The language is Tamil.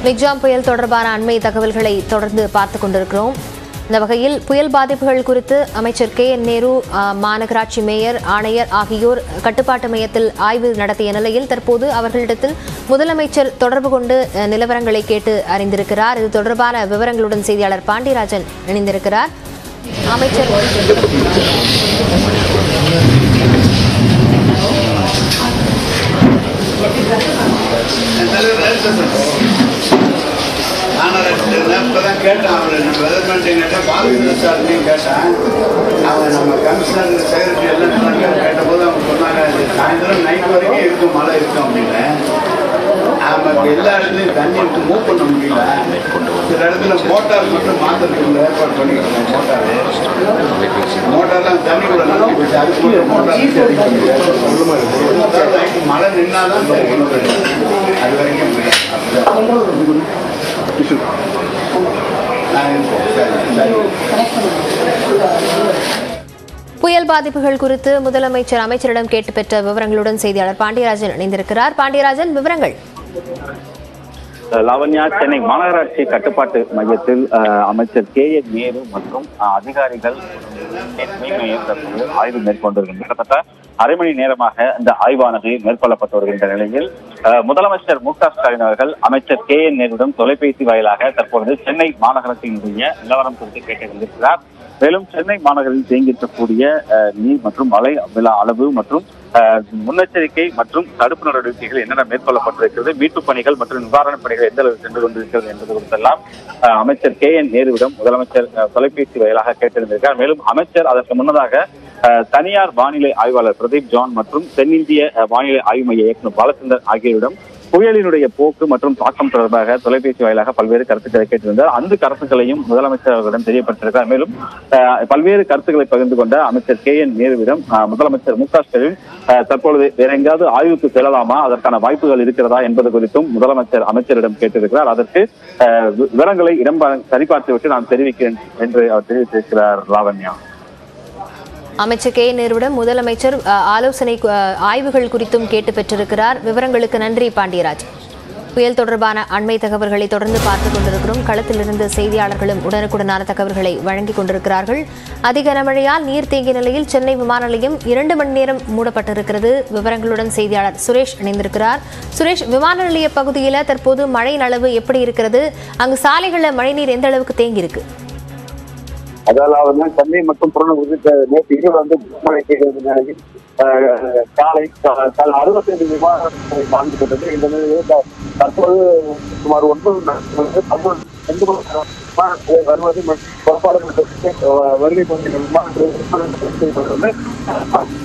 மிக்ஜாம் புயல் தொடர்பான அண்மை தகவல்களை தொடர்ந்து பார்த்து கொண்டிருக்கிறோம் இந்த வகையில் புயல் பாதிப்புகள் குறித்து அமைச்சர் கே என் நேரு ஆ, மாநகராட்சி மேயர் ஆணையர் ஆகியோர் கட்டுப்பாட்டு மையத்தில் ஆய்வு நடத்திய நிலையில் தற்போது அவர்களிடத்தில் முதலமைச்சர் தொடர்பு கொண்டு அ, நிலவரங்களை கேட்டு அறிந்திருக்கிறார் இது தொடர்பான விவரங்களுடன் செய்தியாளர் பாண்டியராஜன் இணைந்திருக்கிறார் அமைச்சர் நானும் ரெண்டு இப்பதான் கேட்டேன் அவரு நம்ம வெதர்மெண்ட்டையும் கேட்டேன் பாலகிருஷ்ண சார்ட்டையும் கேட்டேன் அவன் நம்ம கமிஷனர் செக்ரட்டரி எல்லாம் சொன்னாங்க கேட்டபோது அவங்க சொன்னாங்க இது சாயந்தரம் நைட் வரைக்கும் இருக்கும் மழை இருக்கும் அப்படின்னு நமக்கு எல்லா இடத்துலையும் தண்ணி விட்டு மூவ் பண்ண முடியல சில இடத்துல மோட்டார் மட்டும் மாற்றுறதுக்கு ஏற்பாடு பண்ணிக்கிறோம் மோட்டார் மோட்டார்லாம் தண்ணி கூட நல்லா போச்சு அதுக்கு மட்டும் மோட்டார் நைட்டு மழை நின்னாதான் சரி பண்ண முடியும் அது வரைக்கும் அப்படிதான். நான் இருக்கேன். சரி, சரி. புயல் பாதிப்புகள் குறித்து முதலமைச்சர் அமைச்சரிடம் கேட்டு பெற்ற விவரங்களுடன் செய்தியாளர் பாண்டியராஜன் இணைந்திருக்கிறார் பாண்டியராஜன் விவரங்கள் லாவண்யா சென்னை மாநகராட்சி கட்டுப்பாட்டு மையத்தில் அஹ், அமைச்சர் கே என் நேரு மற்றும் அஹ், அதிகாரிகள் மேயர் தற்போது ஆய்வு மேற்கொண்டிருக்கின்றனர் கிட்டத்தட்ட அரை மணி நேரமாக இந்த ஆய்வானது மேற்கொள்ளப்பட்டு வருகின்ற நிலையில் அஹ், முதலமைச்சர் மு க ஸ்டாலின் அவர்கள் அமைச்சர் கே என் நேருடன் தொலைபேசி வாயிலாக தற்பொழுது சென்னை மாநகராட்சியினுடைய நிலவரம் குறித்து கேட்டிருந்திருக்கிறார் மேலும் சென்னை மாநகரில் தேங்கியிருக்கக்கூடிய அஹ், நீர் மற்றும் மழை விழா அளவு மற்றும் அஹ், முன்னெச்சரிக்கை மற்றும் தடுப்பு நடவடிக்கைகள் என்னென்ன மேற்கொள்ளப்பட்டிருக்கிறது மீட்புப் பணிகள் மற்றும் நிவாரணப் பணிகள் எந்த அளவு சென்று கொண்டிருக்கிறது என்பது குறித்தெல்லாம் அஹ், அமைச்சர் கே என் நேருவிடம் முதலமைச்சர் அஹ், தொலைபேசி வாயிலாக கேட்டிருந்திருக்கார் மேலும் அமைச்சர் அதற்கு முன்னதாக அஹ், தனியார் வானிலை ஆய்வாளர் பிரதீப் ஜான் மற்றும் தென்னிந்திய அஹ், வானிலை ஆய்வு மைய இயக்குநர் பாலச்சந்தர் ஆகியோரிடம் புயலினுடைய போக்கு மற்றும் தாக்கம் தொடர்பாக தொலைபேசி வாயிலாக பல்வேறு கருத்துக்களை கேட்டிருந்தார் அந்த கருத்துக்களையும் முதலமைச்சர் அவர்களிடம் தெரியப்பட்டிருக்கிறார் மேலும் அஹ், பல்வேறு கருத்துக்களை பகிர்ந்து கொண்ட அமைச்சர் கே என் நேருவிடம் அஹ், முதலமைச்சர் மு க ஸ்டாலின் அஹ், தற்பொழுது வேற எங்கேயாவது ஆய்வுக்கு செல்லலாமா அதற்கான வாய்ப்புகள் இருக்கிறதா என்பது குறித்தும் முதலமைச்சர் அமைச்சரிடம் கேட்டிருக்கிறார் அதற்கு அஹ், வி- விவரங்களை இடம் பா- சரிபார்த்துவிட்டு நான் தெரிவிக்கிறேன் என்று அவர் தெரிவித்திருக்கிறார் லாவண்யா அமைச்சர் கே நேருவிடம் முதலமைச்சர் அ, ஆலோசனை அ, ஆய்வுகள் குறித்தும் கேட்டு பெற்றிருக்கிறார் விவரங்களுக்கு நன்றி பாண்டியராஜ் புயல் தொடர்பான அண்மை தகவல்களை தொடர்ந்து பார்த்துக் கொண்டிருக்கிறோம் களத்திலிருந்து செய்தியாளர்களும் உடனுக்குடனான தகவல்களை வழங்கிக் கொண்டிருக்கிறார்கள் அதிக கனமழையால் நீர் தேங்கிய நிலையில் சென்னை விமான நிலையம் இரண்டு மணி நேரம் மூடப்பட்டிருக்கிறது விவரங்களுடன் செய்தியாளர் சுரேஷ் இணைந்திருக்கிறார் சுரேஷ் விமான நிலைய பகுதியில் தற்போது மழையின் அளவு எப்படி இருக்கிறது அங்கு சாலைகளில் மழைநீர் எந்த அளவுக்கு தேங்கி இருக்கு அதாவது சென்னை மற்றும் புறநகர் நேற்று இரவு வந்து மழை பெய்த நிலையில் அஹ், காலை கா- காலை அறுபத்தைந்து விமானங்கள் வாழ்ந்து கொண்டது இந்த நிலையில் த- தற்போது சுமார் ஒன்பது நாட்களுக்கு தமிழ் ரெண்டு மணி நேரம் விமானங்கள் வருவது மற்றும் புறப்பாடு மற்றும், அஹ், வருகை கொண்ட விமானங்கள் செய்யப்பட்டுள்ளது